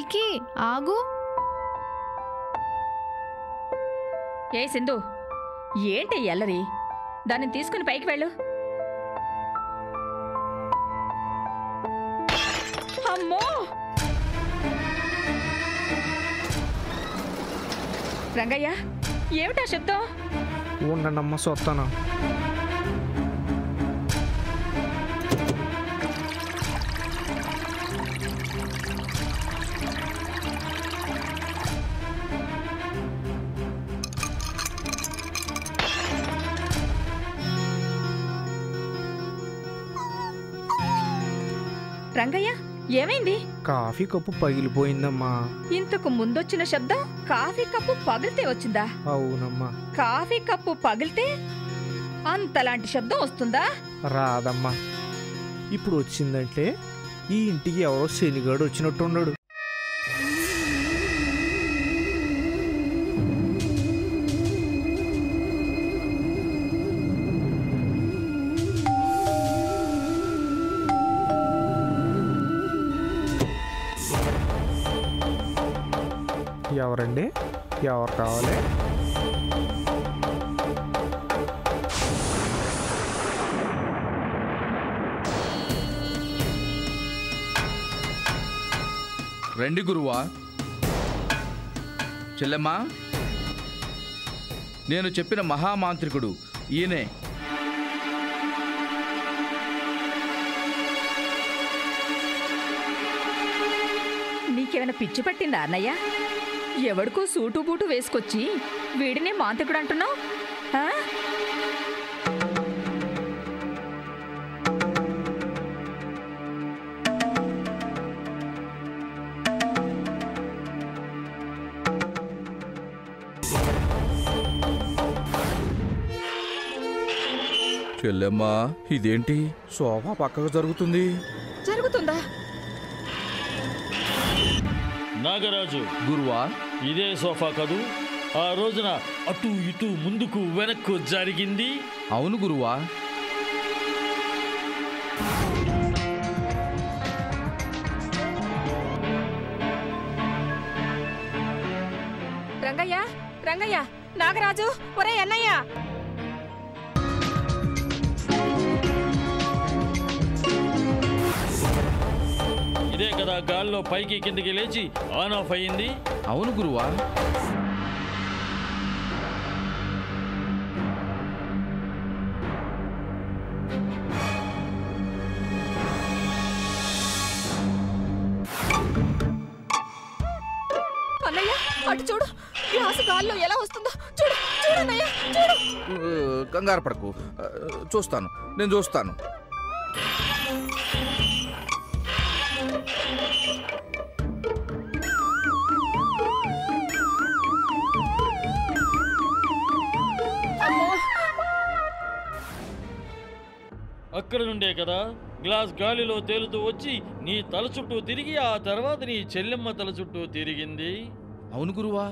విక్కీ ఆగు ఏ సింధు ఏంటి ఈ అల్లరి దాన్ని తీసుకుని పైకి వెళ్ళు అమ్మో రంగయ్య ఏమిటా శబ్దం ఉండండమ్మ సొత్తాను రంగయ్య ఏమైంది కాఫీ కప్పు పగిలిపోయిందమ్మా ఇంతకు ముందొచ్చిన శబ్దం కాఫీ కప్పు పగిలితే వచ్చిందా అవునమ్మా కాఫీ కప్పు పగిలితే అంతలాంటి శబ్దం వస్తుందా రాదమ్మా ఇప్పుడు వచ్చిందంటే ఈ ఇంటికి ఎవరో శనిగాడు వచ్చినట్టున్నాడు ఎవరండి ఎవరు కావాలి రండి గురువా చెల్లెమ్మా నేను చెప్పిన మహామాంత్రికుడు ఈయనే నీకేమైనా పిచ్చి పట్టిందా అన్నయ్య ఎవడికో సూటు బూటు వేసుకొచ్చి వీడినే మాంత్రికుడు అంటున్నావు ఆ? చెల్లెమ్మా ఇదేంటి సోఫా పక్కకు జరుగుతుంది జరుగుతుందా నాగరాజు గురువా ఇదే సోఫా కదూ ఆ రోజున అటు ఇటు ముందుకు వెనక్కు జరిగింది అవును గురువా రంగయ్య రంగయ్య నాగరాజు ఒరే అన్నయ్య ఇదే కదా గాల్లో పైకి కిందికి లేచి ఆన్ ఆఫ్ అయ్యింది అవును గురువా అన్నయ్య అటు చూడు గ్లాసు గాల్లో ఎలా వస్తుందో చూడు చూడు అన్నయ్య చూడు ఆ, కంగారు పడకు ఆ, చూస్తాను నేను చూస్తాను అక్కడ నుండే కదా గ్లాస్ గాలిలో తేలుతూ వచ్చి నీ తల చుట్టూ తిరిగి ఆ తర్వాత నీ చెల్లెమ్మ తల చుట్టూ తిరిగింది అవును గురువా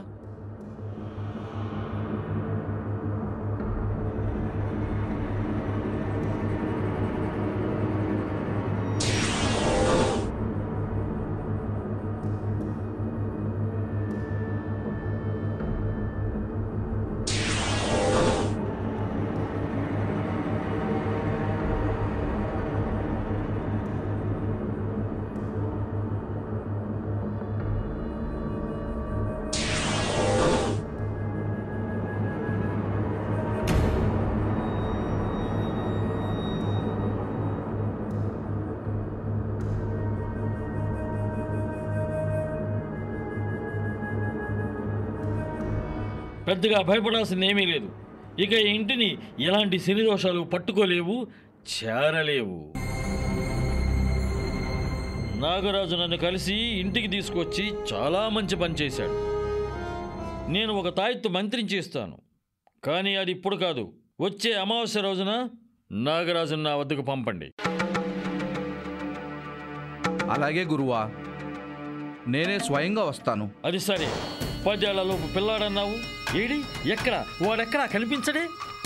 పెద్దగా భయపడాల్సింది ఏమీ లేదు ఇక ఈ ఇంటిని ఎలాంటి శని దోషాలు పట్టుకోలేవు చేరలేవు నాగరాజు నన్ను కలిసి ఇంటికి తీసుకొచ్చి చాలా మంచి పని చేశాడు నేను ఒక తాయెత్తు మంత్రించి ఇస్తాను కానీ అది ఇప్పుడు కాదు వచ్చే అమావాస్య రోజున నాగరాజును నా వద్దకు పంపండి అలాగే గురువా నేనే స్వయంగా వస్తాను అది సరే పదేళ్లలోపు పిల్లాడన్నావు ఏడి ఎక్కడ వాడెక్కడా కనిపించడే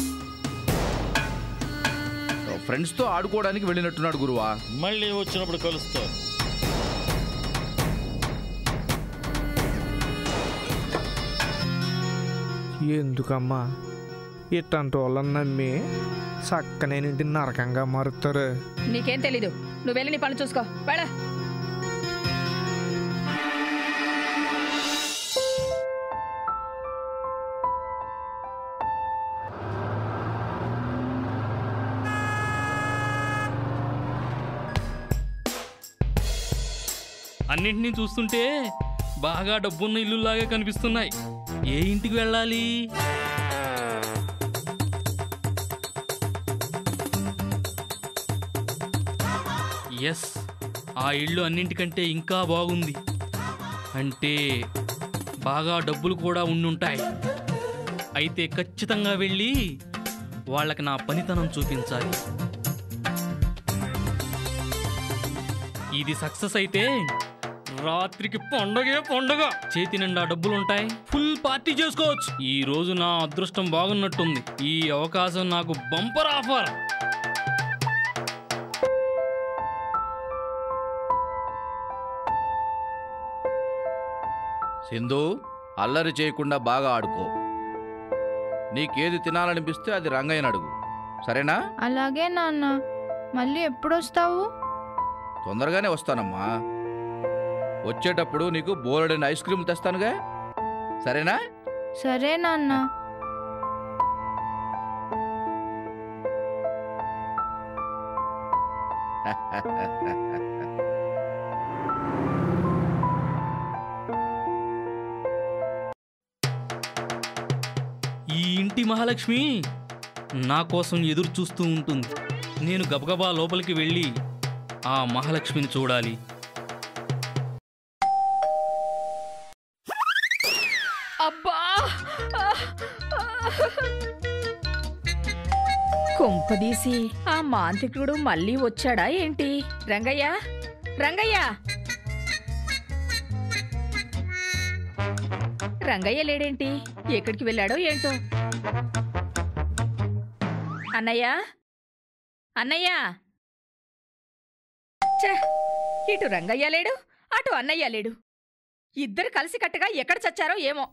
ఫ్రెండ్స్తో ఆడుకోవడానికి వెళ్ళినట్టున్నాడు గురువా మళ్ళీ వచ్చినప్పుడు కలుస్తాను ఎందుకమ్మా ఇట్టంటి వాళ్ళని నమ్మి చక్కనేని ఇంటిని నరకంగా మారుతారు నీకేం తెలీదు నువ్వు వెళ్ళి నీ పనులు చూసుకో వెళ్ళ అన్నింటినీ చూస్తుంటే బాగా డబ్బున్న ఇల్లులాగా కనిపిస్తున్నాయి ఏ ఇంటికి వెళ్ళాలి ఎస్ ఆ ఇల్లు అన్నింటికంటే ఇంకా బాగుంది అంటే బాగా డబ్బులు కూడా ఉండుంటాయి అయితే ఖచ్చితంగా వెళ్ళి వాళ్ళకి నా పనితనం చూపించాలి ఇది సక్సెస్ అయితే రాత్రికి పండగే పండగ చేతి నిండా డబ్బులుంటాయి ఫుల్ పార్టీ చేసుకోవచ్చు ఈ రోజు నా అదృష్టం బాగున్నట్టుంది ఈ అవకాశం నాకు బంపర్ ఆఫర్ సింధు అల్లరి చేయకుండా బాగా ఆడుకో నీకేది తినాలనిపిస్తే అది రంగయ్యని అడుగు సరేనా అలాగే నాన్న మళ్ళీ ఎప్పుడొస్తావు తొందరగానే వస్తానమ్మా వచ్చేటప్పుడు నీకు బోలెడని ఐస్ క్రీమ్ తెస్తానుగా సరేనా సరే నాన్న ఈ ఇంటి మహాలక్ష్మి నా కోసం ఎదురు చూస్తూ ఉంటుంది నేను గబగబా లోపలికి వెళ్ళి ఆ మహాలక్ష్మిని చూడాలి అబ్బా కొంపదీసి ఆ మాంత్రికుడు మళ్ళీ వచ్చాడా ఏంటి రంగయ్య రంగయ్య రంగయ్య లేడేంటి ఎక్కడికి వెళ్ళాడో ఏంటో అన్నయ్య అన్నయ్య ఛే, ఇటు రంగయ్య లేడు అటు అన్నయ్య లేడు ఇద్దరు కలిసి కట్టుగా ఎక్కడ చచ్చారో ఏమో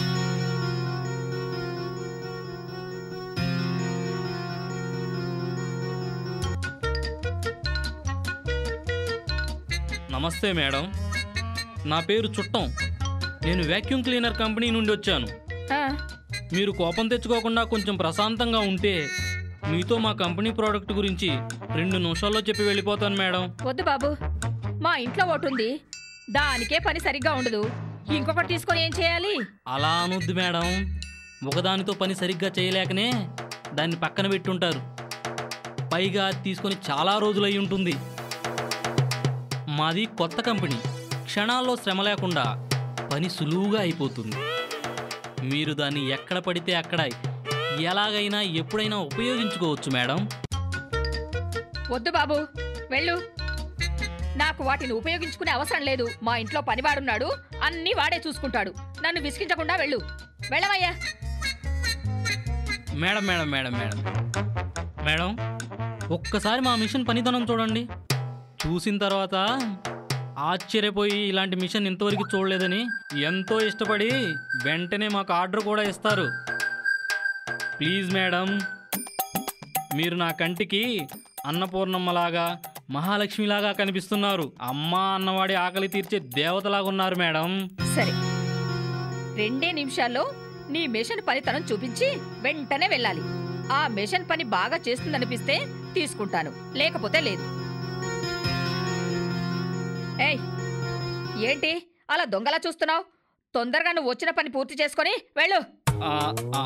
నమస్తే మేడం నా పేరు చుట్టం నేను వ్యాక్యూమ్ క్లీనర్ కంపెనీ నుండి వచ్చాను ఆ, మీరు కోపం తెచ్చుకోకుండా కొంచెం ప్రశాంతంగా ఉంటే మీతో మా కంపెనీ ప్రోడక్ట్ గురించి రెండు నిమిషాల్లో చెప్పి వెళ్ళిపోతాను మేడం వద్దు బాబు మా ఇంట్లో ఒకటి ఉంది దానికే పని సరిగ్గా ఉండదు ఇంకొకటి తీసుకొని ఏం చేయాలి అలా అనొద్దు మేడం ఒకదానితో పని సరిగ్గా చేయలేకనే దాన్ని పక్కన పెట్టుంటారు పైగా అది తీసుకొని చాలా రోజులై ఉంటుంది మాది కొత్త కంపెనీ క్షణాల్లో శ్రమ లేకుండా పని సులువుగా అయిపోతుంది మీరు దాన్ని ఎక్కడ పడితే అక్కడ ఎలాగైనా ఎప్పుడైనా ఉపయోగించుకోవచ్చు మేడం వద్దు బాబు వెళ్ళు నాకు వాటిని ఉపయోగించుకునే అవసరం లేదు మా ఇంట్లో పనివాడున్నాడు అన్నీ వాడే చూసుకుంటాడు నన్ను విసిగించకుండా వెళ్ళు వెళ్ళవయ్యా madam madam madam madam madam ఒక్కసారి మా మిషన్ పనితనం చూడండి చూసిన తర్వాత ఆశ్చర్యపోయి ఇలాంటి మిషన్ ఇంతవరకు చూడలేదని ఎంతో ఇష్టపడి వెంటనే మాకు ఆర్డర్ కూడా ఇస్తారు ప్లీజ్ మేడం మీరు నా కంటికి అన్నపూర్ణమ్మలాగా మహాలక్ష్మిలాగా కనిపిస్తున్నారు అమ్మ అన్నవాడి ఆకలి తీర్చే దేవతలాగా ఉన్నారు మేడం సరే రెండే నిమిషాల్లో నీ మిషన్ పనితనం చూపించి వెంటనే వెళ్ళాలి ఆ మిషన్ పని బాగా చేస్తుందనిపిస్తే తీసుకుంటాను లేకపోతే లేదు ఏయ్ ఏంటి అలా దొంగలా చూస్తున్నావు తొందరగా నువ్వు వచ్చిన పని పూర్తి చేసుకొని వెళ్ళు ఆ, ఆ.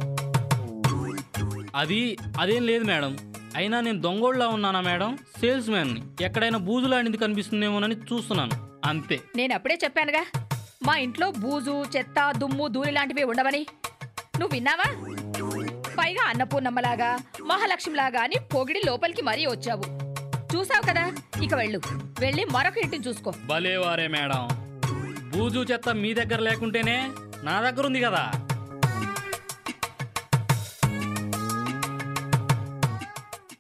అది అదేం లేదు మేడం అయినా నేను దొంగోళ్ళ ఉన్నానా మేడం సేల్స్ మ్యాన్ని ఎక్కడైనా బూజులాంటిది కనిపిస్తుందేమోనని చూస్తున్నాను అంతే నేను అప్పుడే చెప్పానుగా మా ఇంట్లో బూజు చెత్త దుమ్ము ధూళి లాంటివి ఉండవని నువ్వు విన్నావా పైగా అన్నపూర్ణమ్మలాగా మహాలక్ష్మిలాగా అని పొగిడి లోపలికి మరీ వచ్చావు చూసావు కదా ఇక వెళ్ళు వెళ్ళి మరొక ఇంటిని చూసుకో భలేవారే మేడం బూజు చెత్త మీ దగ్గర లేకుంటేనే నా దగ్గర ఉంది కదా